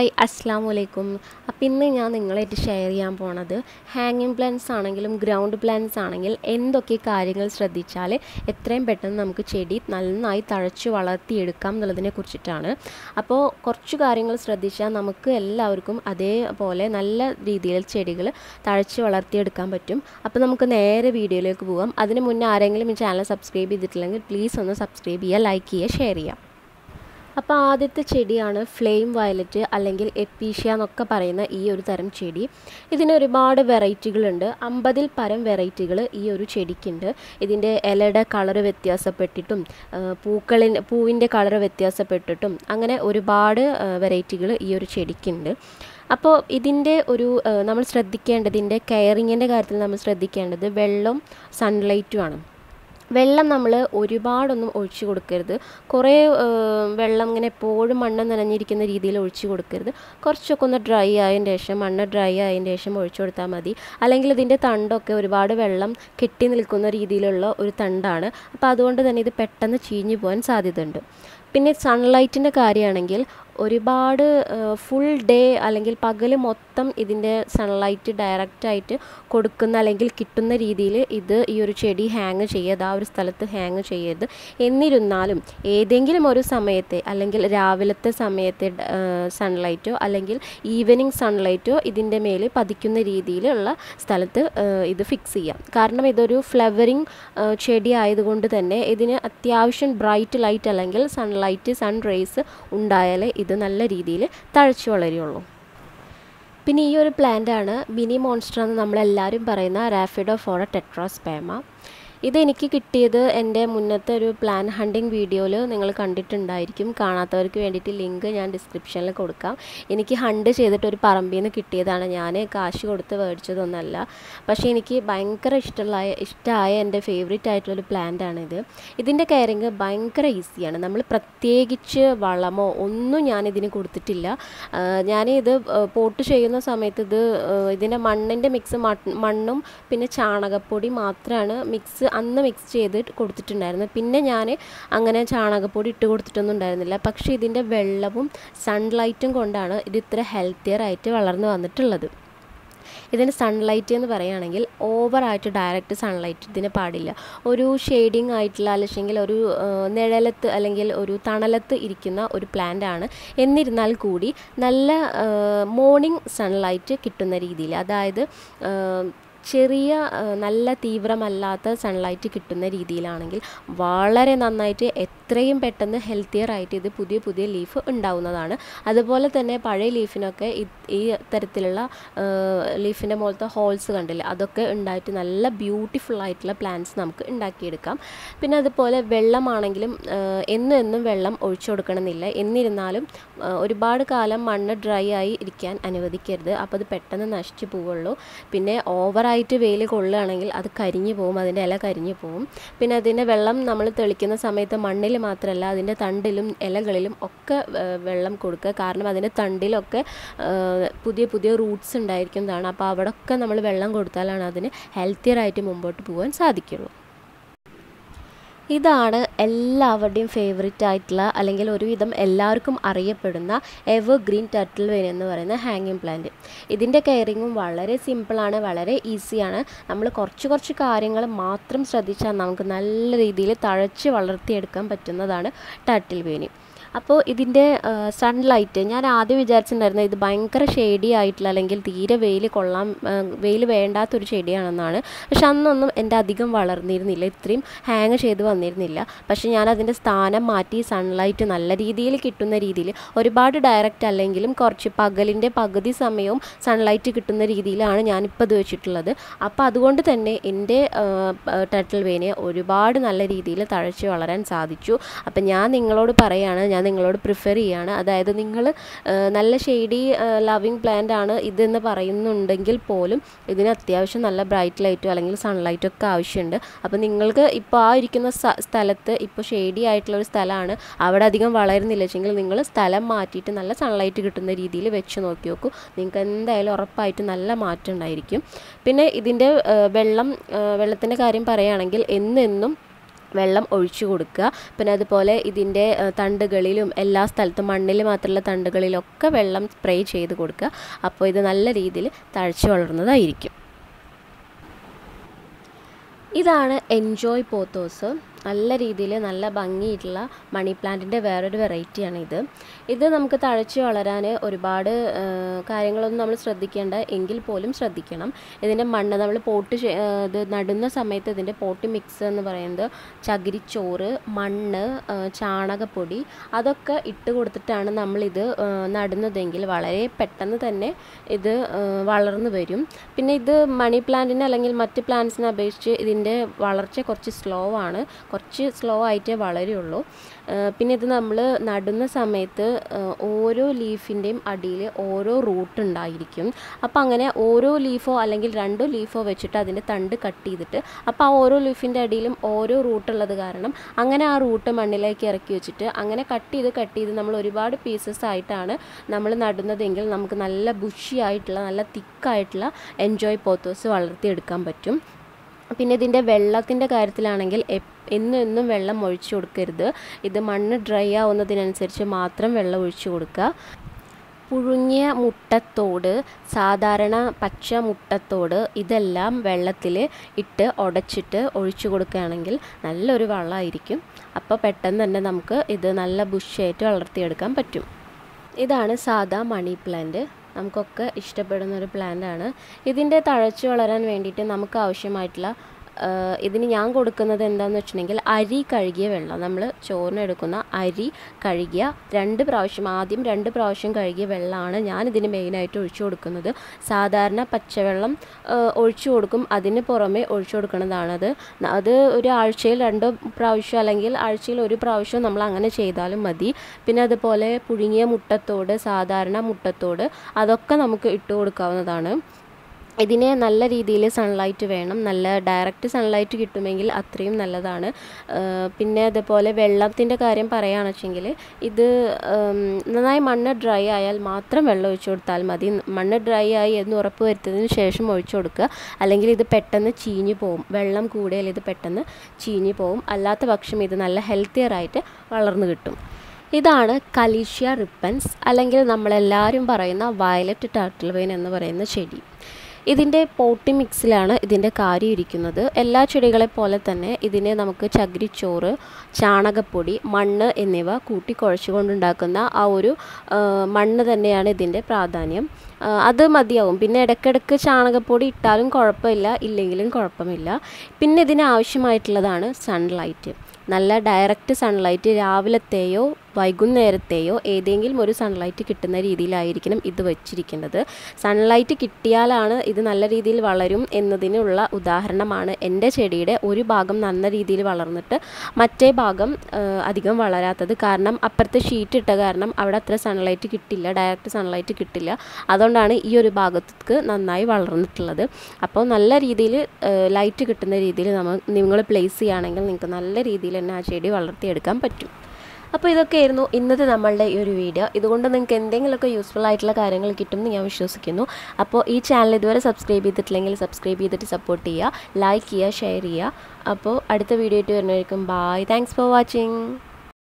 hi അസ്സാം വലൈക്കും അപ്പോൾ ഇന്ന് ഞാൻ നിങ്ങളായിട്ട് ഷെയർ ചെയ്യാൻ പോണത് ഹാങ്ങിങ് പ്ലാന്റ്സ് ആണെങ്കിലും ഗ്രൗണ്ട് പ്ലാന്റ്സ് ആണെങ്കിൽ എന്തൊക്കെ കാര്യങ്ങൾ ശ്രദ്ധിച്ചാൽ എത്രയും പെട്ടെന്ന് നമുക്ക് ചെടി നന്നായി തഴച്ച് വളർത്തിയെടുക്കാം എന്നുള്ളതിനെ കുറിച്ചിട്ടാണ് അപ്പോൾ കുറച്ച് കാര്യങ്ങൾ ശ്രദ്ധിച്ചാൽ നമുക്ക് എല്ലാവർക്കും അതേപോലെ നല്ല രീതിയിൽ ചെടികൾ തഴച്ച് വളർത്തിയെടുക്കാൻ പറ്റും അപ്പോൾ നമുക്ക് നേരെ വീഡിയോയിലേക്ക് പോകാം അതിന് മുന്നേ ആരെങ്കിലും ഈ ചാനൽ സബ്സ്ക്രൈബ് ചെയ്തിട്ടില്ലെങ്കിൽ പ്ലീസ് ഒന്ന് സബ്സ്ക്രൈബ് ചെയ്യുക ലൈക്ക് ചെയ്യുക ഷെയർ ചെയ്യുക അപ്പോൾ ആദ്യത്തെ ചെടിയാണ് ഫ്ലെയിം വയലറ്റ് അല്ലെങ്കിൽ എപ്പീഷ്യ എന്നൊക്കെ പറയുന്ന ഈ ഒരു തരം ചെടി ഇതിന് ഒരുപാട് വെറൈറ്റികളുണ്ട് അമ്പതിൽ പരം വെറൈറ്റികൾ ഈ ഒരു ചെടിക്കുണ്ട് ഇതിൻ്റെ ഇലയുടെ കളറ് വ്യത്യാസപ്പെട്ടിട്ടും പൂക്കളിൻ പൂവിൻ്റെ കളറ് വ്യത്യാസപ്പെട്ടിട്ടും അങ്ങനെ ഒരുപാട് വെറൈറ്റികൾ ഈ ഒരു ചെടിക്കുണ്ട് അപ്പോൾ ഇതിൻ്റെ ഒരു നമ്മൾ ശ്രദ്ധിക്കേണ്ടത് ഇതിൻ്റെ കെയറിങ്ങിൻ്റെ കാര്യത്തിൽ നമ്മൾ ശ്രദ്ധിക്കേണ്ടത് വെള്ളം സൺലൈറ്റുമാണ് വെള്ളം നമ്മൾ ഒരുപാടൊന്നും ഒഴിച്ചു കൊടുക്കരുത് കുറേ വെള്ളം ഇങ്ങനെ എപ്പോഴും മണ്ണ് നനഞ്ഞിരിക്കുന്ന രീതിയിൽ ഒഴിച്ചു കൊടുക്കരുത് കുറച്ചൊക്കെ ഒന്ന് ഡ്രൈ ആയതിന് ശേഷം മണ്ണ് ഡ്രൈ ആയതിന് ശേഷം ഒഴിച്ചു കൊടുത്താൽ മതി അല്ലെങ്കിൽ ഇതിൻ്റെ തണ്ടൊക്കെ ഒരുപാട് വെള്ളം കെട്ടി നിൽക്കുന്ന രീതിയിലുള്ള ഒരു തണ്ടാണ് അപ്പോൾ അതുകൊണ്ട് തന്നെ ഇത് പെട്ടെന്ന് ചീഞ്ഞു പോകാൻ സാധ്യതയുണ്ട് പിന്നെ സൺലൈറ്റിൻ്റെ കാര്യമാണെങ്കിൽ ഒരുപാട് ഫുൾ ഡേ അല്ലെങ്കിൽ പകൽ മൊത്തം ഇതിൻ്റെ സൺലൈറ്റ് ഡയറക്റ്റായിട്ട് കൊടുക്കുന്ന അല്ലെങ്കിൽ കിട്ടുന്ന രീതിയിൽ ഇത് ഈ ഒരു ചെടി ഹാങ് ചെയ്യരുത് ആ ഒരു സ്ഥലത്ത് ഹാങ് ചെയ്യരുത് എന്നിരുന്നാലും ഏതെങ്കിലും ഒരു സമയത്തെ അല്ലെങ്കിൽ രാവിലത്തെ സമയത്തെ സൺലൈറ്റോ അല്ലെങ്കിൽ ഈവനിങ് സൺലൈറ്റോ ഇതിൻ്റെ മേൽ പതിക്കുന്ന രീതിയിലുള്ള സ്ഥലത്ത് ഇത് ഫിക്സ് ചെയ്യാം കാരണം ഇതൊരു ഫ്ലവറിങ് ചെടി ആയതുകൊണ്ട് തന്നെ ഇതിന് അത്യാവശ്യം ബ്രൈറ്റ് ലൈറ്റ് അല്ലെങ്കിൽ സൺലൈറ്റ് സൺ റേസ് ഉണ്ടായാലേ ഇത് നല്ല രീതിയിൽ തഴച്ചു വളരുള്ളൂ പിന്നെ ഈ ഒരു പ്ലാന്റാണ് മിനി മോൺസ്റ്റർ എന്ന് നമ്മളെല്ലാവരും പറയുന്ന റാഫിഡോ ഫോറ ടെട്രാസ്പേമ ഇതെനിക്ക് കിട്ടിയത് എൻ്റെ മുന്നത്തെ ഒരു പ്ലാൻ ഹണ്ടിങ് വീഡിയോയിൽ നിങ്ങൾ കണ്ടിട്ടുണ്ടായിരിക്കും കാണാത്തവർക്ക് വേണ്ടിയിട്ട് ലിങ്ക് ഞാൻ ഡിസ്ക്രിപ്ഷനിൽ കൊടുക്കാം എനിക്ക് ഹണ്ട് ചെയ്തിട്ട് ഒരു പറമ്പിൽ നിന്ന് കിട്ടിയതാണ് ഞാൻ കാശ് കൊടുത്ത് മേടിച്ചതൊന്നല്ല പക്ഷേ എനിക്ക് ഭയങ്കര ഇഷ്ടമുള്ള ഇഷ്ടമായ എൻ്റെ ഫേവറേറ്റ് ആയിട്ടുള്ളൊരു പ്ലാന്റാണിത് ഇതിൻ്റെ കെയറിങ് ഭയങ്കര ഈസിയാണ് നമ്മൾ പ്രത്യേകിച്ച് വളമോ ഒന്നും ഞാനിതിന് കൊടുത്തിട്ടില്ല ഞാനിത് പോട്ട് ചെയ്യുന്ന സമയത്ത് ഇത് ഇതിൻ്റെ മണ്ണിൻ്റെ മിക്സ് മണ്ണും പിന്നെ ചാണകപ്പൊടി മാത്രമാണ് മിക്സ് അന്ന് മിക്സ് ചെയ്ത് കൊടുത്തിട്ടുണ്ടായിരുന്നു പിന്നെ ഞാൻ അങ്ങനെ ചാണകപ്പൊടി ഇട്ട് കൊടുത്തിട്ടൊന്നും ഉണ്ടായിരുന്നില്ല പക്ഷേ ഇതിൻ്റെ വെള്ളവും സൺലൈറ്റും കൊണ്ടാണ് ഇത് ഇത്ര ഹെൽത്തിയർ ആയിട്ട് വളർന്നു വന്നിട്ടുള്ളത് ഇതിന് സൺലൈറ്റ് എന്ന് പറയുകയാണെങ്കിൽ ഓവറായിട്ട് ഡയറക്റ്റ് സൺലൈറ്റ് ഇതിന് പാടില്ല ഒരു ഷെയ്ഡിങ് ആയിട്ടുള്ള അല്ലെങ്കിൽ ഒരു നിഴലത്ത് അല്ലെങ്കിൽ ഒരു തണലത്ത് ഇരിക്കുന്ന ഒരു പ്ലാന്റ് ആണ് എന്നിരുന്നാൽ കൂടി നല്ല മോർണിംഗ് സൺലൈറ്റ് കിട്ടുന്ന രീതിയിൽ അതായത് ചെറിയ നല്ല തീവ്രമല്ലാത്ത സൺലൈറ്റ് കിട്ടുന്ന രീതിയിലാണെങ്കിൽ വളരെ നന്നായിട്ട് എത്രയും പെട്ടെന്ന് ഹെൽത്തിയർ ആയിട്ട് ഇത് പുതിയ പുതിയ ലീഫ് ഉണ്ടാവുന്നതാണ് അതുപോലെ തന്നെ പഴയ ലീഫിനൊക്കെ ഈ തരത്തിലുള്ള ലീഫിൻ്റെ മുകളത്തെ ഹോൾസ് കണ്ടില്ല അതൊക്കെ ഉണ്ടായിട്ട് നല്ല ബ്യൂട്ടിഫുൾ ആയിട്ടുള്ള പ്ലാന്റ്സ് നമുക്ക് ഉണ്ടാക്കിയെടുക്കാം പിന്നെ അതുപോലെ വെള്ളമാണെങ്കിലും എന്നും എന്നും വെള്ളം ഒഴിച്ചു കൊടുക്കണമെന്നില്ല എന്നിരുന്നാലും ഒരുപാട് കാലം മണ്ണ് ഡ്രൈ ആയി ഇരിക്കാൻ അനുവദിക്കരുത് അപ്പോൾ അത് പെട്ടെന്ന് നശിച്ചു പോവുള്ളൂ പിന്നെ ഓവർ ഓവറായിട്ട് വെയിൽ കൊള്ളുകയാണെങ്കിൽ അത് കരിഞ്ഞു പോകും അതിൻ്റെ ഇല കരിഞ്ഞു പോകും പിന്നെ അതിൻ്റെ വെള്ളം നമ്മൾ തെളിക്കുന്ന സമയത്ത് മണ്ണിൽ മാത്രമല്ല അതിൻ്റെ തണ്ടിലും ഇലകളിലും ഒക്കെ വെള്ളം കൊടുക്കുക കാരണം അതിൻ്റെ തണ്ടിലൊക്കെ പുതിയ പുതിയ റൂട്ട്സ് ഉണ്ടായിരിക്കുന്നതാണ് അപ്പോൾ അവിടെയൊക്കെ നമ്മൾ വെള്ളം കൊടുത്താലാണ് അതിന് ഹെൽത്തിയറായിട്ട് മുമ്പോട്ട് പോകാൻ സാധിക്കുള്ളൂ ഇതാണ് എല്ലാവരുടെയും ഫേവറേറ്റ് ആയിട്ടുള്ള അല്ലെങ്കിൽ ഒരുവിധം എല്ലാവർക്കും അറിയപ്പെടുന്ന എവർ ഗ്രീൻ ടർട്ടിൽ വെയിൻ എന്ന് പറയുന്ന ഹാങ്ങിങ് പ്ലാന്റ് ഇതിൻ്റെ കെയറിങ്ങും വളരെ സിമ്പിളാണ് വളരെ ഈസിയാണ് നമ്മൾ കുറച്ച് കുറച്ച് കാര്യങ്ങൾ മാത്രം ശ്രദ്ധിച്ചാൽ നമുക്ക് നല്ല രീതിയിൽ തഴച്ച് വളർത്തിയെടുക്കാൻ പറ്റുന്നതാണ് ടർട്ടിൽ വെയിൻ അപ്പോൾ ഇതിൻ്റെ സൺലൈറ്റ് ഞാൻ ആദ്യം വിചാരിച്ചിട്ടുണ്ടായിരുന്നത് ഇത് ഭയങ്കര ഷെയ്ഡി ആയിട്ടുള്ള അല്ലെങ്കിൽ തീരെ വെയിൽ കൊള്ളാൻ വെയിൽ വേണ്ടാത്തൊരു ചെടിയാണെന്നാണ് പക്ഷെ അന്നൊന്നും എൻ്റെ അധികം വളർന്നിരുന്നില്ല ഇത്രയും ഹാങ് ചെയ്ത് വന്നിരുന്നില്ല പക്ഷെ ഞാൻ അതിൻ്റെ സ്ഥാനം മാറ്റി സൺലൈറ്റ് നല്ല രീതിയിൽ കിട്ടുന്ന രീതിയിൽ ഒരുപാട് ഡയറക്റ്റ് അല്ലെങ്കിലും കുറച്ച് പകലിൻ്റെ പകുതി സമയവും സൺലൈറ്റ് കിട്ടുന്ന രീതിയിലാണ് ഞാനിപ്പോൾ ഇത് വെച്ചിട്ടുള്ളത് അപ്പോൾ അതുകൊണ്ട് തന്നെ എൻ്റെ ടർട്ടിൽ വെയിനെ ഒരുപാട് നല്ല രീതിയിൽ തഴച്ച് വളരാൻ സാധിച്ചു അപ്പം ഞാൻ നിങ്ങളോട് പറയുകയാണ് ഞാൻ നിങ്ങളോട് പ്രിഫർ ചെയ്യുകയാണ് അതായത് നിങ്ങൾ നല്ല ഷെയ്ഡി ലവിങ് പ്ലാന്റ് ആണ് ഇതെന്ന് പറയുന്നുണ്ടെങ്കിൽ പോലും ഇതിന് അത്യാവശ്യം നല്ല ബ്രൈറ്റ് ലൈറ്റോ അല്ലെങ്കിൽ സൺലൈറ്റോ ഒക്കെ ആവശ്യമുണ്ട് അപ്പോൾ നിങ്ങൾക്ക് ഇപ്പോൾ ആ ഇരിക്കുന്ന സ്ഥലത്ത് ഇപ്പോൾ ഷെയ്ഡി ആയിട്ടുള്ള ഒരു സ്ഥലമാണ് അവിടെ അധികം വളരുന്നില്ല വെച്ചെങ്കിൽ നിങ്ങൾ സ്ഥലം മാറ്റിയിട്ട് നല്ല സൺലൈറ്റ് കിട്ടുന്ന രീതിയിൽ വെച്ച് നോക്കി നോക്കൂ നിങ്ങൾക്ക് എന്തായാലും ഉറപ്പായിട്ട് നല്ല മാറ്റം ഉണ്ടായിരിക്കും പിന്നെ ഇതിൻ്റെ വെള്ളം വെള്ളത്തിൻ്റെ കാര്യം പറയുകയാണെങ്കിൽ എന്നെന്നും വെള്ളം ഒഴിച്ചു കൊടുക്കുക പിന്നെ അതുപോലെ ഇതിൻ്റെ ഏഹ്, തണ്ടുകളിലും എല്ലാ സ്ഥലത്തും മണ്ണിൽ മാത്രമുള്ള തണ്ടുകളിലൊക്കെ വെള്ളം സ്പ്രേ ചെയ്ത് കൊടുക്കുക അപ്പോൾ ഇത് നല്ല രീതിയിൽ തഴച്ചു വളർന്നതായിരിക്കും ഇതാണ് എൻജോയ് പോത്തോസ് നല്ല രീതിയിൽ നല്ല ഭംഗിയായിട്ടുള്ള മണി പ്ലാന്റിൻ്റെ വേറൊരു വെറൈറ്റിയാണ് ഇത് ഇത് നമുക്ക് തഴച്ച് വളരാൻ ഒരുപാട് ആ, കാര്യങ്ങളൊന്നും നമ്മൾ ശ്രദ്ധിക്കേണ്ട എങ്കിൽ പോലും ശ്രദ്ധിക്കണം ഇതിൻ്റെ മണ്ണ് നമ്മൾ പോട്ട് ചെ- ആ, ഇത് നടുന്ന സമയത്ത് ഇതിൻ്റെ പോട്ട് മിക്സ് എന്ന് പറയുന്നത് ചകിരിച്ചോറ് മണ്ണ് ആ, ചാണകപ്പൊടി അതൊക്കെ ഇട്ട് കൊടുത്തിട്ടാണ് നമ്മളിത് ആ, നടുന്നതെങ്കിൽ വളരെ പെട്ടെന്ന് തന്നെ ഇത് ആ, വളർന്നു വരും പിന്നെ ഇത് മണി പ്ലാന്റിന് അല്ലെങ്കിൽ മറ്റ് പ്ലാന്റ്സിനെ അപേക്ഷിച്ച് ഇതിൻ്റെ വളർച്ച കുറച്ച് സ്ലോ ആണ് കുറച്ച് സ്ലോ ആയിട്ടേ വളരുള്ളൂ ആ, പിന്നെ ഇത് നമ്മൾ നടുന്ന സമയത്ത് ആ, ഓരോ ലീഫിൻ്റെയും അടിയിൽ ഓരോ റൂട്ട് ഉണ്ടായിരിക്കും അപ്പോൾ അങ്ങനെ ഓരോ ലീഫോ അല്ലെങ്കിൽ രണ്ടോ ലീഫോ വെച്ചിട്ട് അതിൻ്റെ തണ്ട് കട്ട് ചെയ്തിട്ട് അപ്പോൾ ആ ഓരോ ലീഫിൻ്റെ അടിയിലും ഓരോ റൂട്ട് ഉള്ളത് കാരണം അങ്ങനെ ആ റൂട്ട് മണ്ണിലേക്ക് ഇറക്കി വെച്ചിട്ട് അങ്ങനെ കട്ട് ചെയ്ത് കട്ട് ചെയ്ത് നമ്മൾ ഒരുപാട് പീസസ് ആയിട്ടാണ് നമ്മൾ നടുന്നതെങ്കിൽ നമുക്ക് നല്ല ബുഷി ആയിട്ടുള്ള നല്ല തിക്കായിട്ടുള്ള എൻജോയ് പോത്തോസ് വളർത്തിയെടുക്കാൻ പറ്റും പിന്നെ ഇതിൻ്റെ വെള്ളത്തിൻ്റെ കാര്യത്തിലാണെങ്കിൽ എപ്പ് എന്നും എന്നും വെള്ളം ഒഴിച്ചു കൊടുക്കരുത് ഇത് മണ്ണ് ഡ്രൈ ആവുന്നതിനനുസരിച്ച് മാത്രം വെള്ളം ഒഴിച്ചു കൊടുക്കുക പുഴുങ്ങിയ മുട്ടത്തോട് സാധാരണ പച്ച മുട്ടത്തോട് ഇതെല്ലാം വെള്ളത്തിൽ ഇട്ട് ഉടച്ചിട്ട് ഒഴിച്ചു കൊടുക്കുകയാണെങ്കിൽ നല്ലൊരു വെള്ളമായിരിക്കും അപ്പോൾ പെട്ടെന്ന് തന്നെ നമുക്ക് ഇത് നല്ല ബുഷായിട്ട് വളർത്തിയെടുക്കാൻ പറ്റും ഇതാണ് സാദാ മണി പ്ലാന്റ് നമുക്കൊക്കെ ഇഷ്ടപ്പെടുന്ന ഒരു പ്ലാന്റ് ആണ് ഇതിൻ്റെ തഴച്ചു വളരാൻ വേണ്ടിയിട്ട് നമുക്ക് ആവശ്യമായിട്ടുള്ള ആ, ഇതിന് ഞാൻ കൊടുക്കുന്നത് എന്താണെന്ന് വെച്ചിട്ടുണ്ടെങ്കിൽ അരി കഴുകിയ വെള്ളം നമ്മൾ ചോറിനെടുക്കുന്ന അരി കഴുകിയ രണ്ട് പ്രാവശ്യം ആദ്യം രണ്ട് പ്രാവശ്യം കഴുകിയ വെള്ളമാണ് ഞാൻ ഇതിന് മെയിനായിട്ട് ഒഴിച്ചു കൊടുക്കുന്നത് സാധാരണ പച്ചവെള്ളം ആ, ഒഴിച്ചു കൊടുക്കും അതിന് പുറമെ ഒഴിച്ചു കൊടുക്കുന്നതാണത് അത് ഒരു ആഴ്ചയിൽ രണ്ടോ പ്രാവശ്യം അല്ലെങ്കിൽ ആഴ്ചയിൽ ഒരു പ്രാവശ്യം നമ്മൾ അങ്ങനെ ചെയ്താലും മതി പിന്നെ അതുപോലെ പുഴുങ്ങിയ മുട്ടത്തോട് സാധാരണ മുട്ടത്തോട് അതൊക്കെ നമുക്ക് ഇട്ട് കൊടുക്കാവുന്നതാണ് ഇതിന് നല്ല രീതിയിൽ സൺലൈറ്റ് വേണം നല്ല ഡയറക്റ്റ് സൺലൈറ്റ് കിട്ടുമെങ്കിൽ അത്രയും നല്ലതാണ് ആ, പിന്നെ അതുപോലെ വെള്ളത്തിൻ്റെ കാര്യം പറയുകയാണെന്ന് വെച്ചെങ്കിൽ ഇത് ഉം, നന്നായി മണ്ണ് ഡ്രൈ ആയാൽ മാത്രം വെള്ളം ഒഴിച്ചു കൊടുത്താൽ മതി മണ്ണ് ഡ്രൈ ആയി എന്ന് ഉറപ്പ് വരുത്തിയതിന് ശേഷം ഒഴിച്ചു കൊടുക്കുക അല്ലെങ്കിൽ ഇത് പെട്ടെന്ന് ചീഞ്ഞു പോകും വെള്ളം കൂടിയാൽ ഇത് പെട്ടെന്ന് ചീഞ്ഞു പോകും അല്ലാത്ത പക്ഷം ഇത് നല്ല ഹെൽത്തിയർ ആയിട്ട് വളർന്നു കിട്ടും ഇതാണ് കലീഷ്യ റിപ്പൻസ് അല്ലെങ്കിൽ നമ്മളെല്ലാവരും പറയുന്ന വയലറ്റ് ടർട്ടിൽ വെയിൻ എന്ന് പറയുന്ന ചെടി ഇതിൻ്റെ പോട്ടി മിക്സിലാണ് ഇതിൻ്റെ കാര്യം ഇരിക്കുന്നത് എല്ലാ ചെടികളെ പോലെ തന്നെ ഇതിനെ നമുക്ക് ചകിരിച്ചോറ് ചാണകപ്പൊടി മണ്ണ് എന്നിവ കൂട്ടി കുഴച്ചുകൊണ്ടുണ്ടാക്കുന്ന ആ ഒരു ആ, മണ്ണ് തന്നെയാണ് ഇതിൻ്റെ പ്രാധാന്യം ആ, അത് മതിയാവും പിന്നെ ഇടയ്ക്കിടയ്ക്ക് ചാണകപ്പൊടി ഇട്ടാലും കുഴപ്പമില്ല ഇല്ലെങ്കിലും കുഴപ്പമില്ല പിന്നെ ഇതിന് ആവശ്യമായിട്ടുള്ളതാണ് സൺലൈറ്റ് നല്ല ഡയറക്റ്റ് സൺലൈറ്റ് രാവിലത്തെയോ വൈകുന്നേരത്തെയോ ഏതെങ്കിലും ഒരു സൺലൈറ്റ് കിട്ടുന്ന രീതിയിലായിരിക്കണം ഇത് വെച്ചിരിക്കുന്നത് സൺലൈറ്റ് കിട്ടിയാലാണ് ഇത് നല്ല രീതിയിൽ വളരും എന്നതിനുള്ള ഉദാഹരണമാണ് എൻ്റെ ചെടിയുടെ ഒരു ഭാഗം നല്ല രീതിയിൽ വളർന്നിട്ട് മറ്റേ ഭാഗം ആ, അധികം വളരാത്തത് കാരണം അപ്പുറത്തെ ഷീറ്റ് ഇട്ട കാരണം അവിടെ അത്ര സൺലൈറ്റ് കിട്ടില്ല ഡയറക്റ്റ് സൺലൈറ്റ് കിട്ടില്ല അതുകൊണ്ടാണ് ഈ ഒരു ഭാഗത്തേക്ക് നന്നായി വളർന്നിട്ടുള്ളത് അപ്പോൾ നല്ല രീതിയിൽ ലൈറ്റ് കിട്ടുന്ന രീതിയിൽ നമ്മൾ നിങ്ങൾ പ്ലേസ് ചെയ്യുകയാണെങ്കിൽ നിങ്ങൾക്ക് നല്ല രീതിയിൽ തന്നെ ആ ചെടി വളർത്തിയെടുക്കാൻ പറ്റും അപ്പോൾ ഇതൊക്കെയായിരുന്നു ഇന്നത്തെ നമ്മളുടെ ഈ ഒരു വീഡിയോ ഇതുകൊണ്ട് നിങ്ങൾക്ക് എന്തെങ്കിലുമൊക്കെ യൂസ്ഫുൾ ആയിട്ടുള്ള കാര്യങ്ങൾ കിട്ടുമെന്ന് ഞാൻ വിശ്വസിക്കുന്നു അപ്പോൾ ഈ ചാനൽ ഇതുവരെ സബ്സ്ക്രൈബ് ചെയ്തിട്ടില്ലെങ്കിൽ സബ്സ്ക്രൈബ് ചെയ്തിട്ട് സപ്പോർട്ട് ചെയ്യുക ലൈക്ക് ചെയ്യുക ഷെയർ ചെയ്യുക അപ്പോൾ അടുത്ത വീഡിയോ ആയിട്ട് വരുന്നതായിരിക്കും ബായ് താങ്ക്സ് ഫോർ വാച്ചിങ്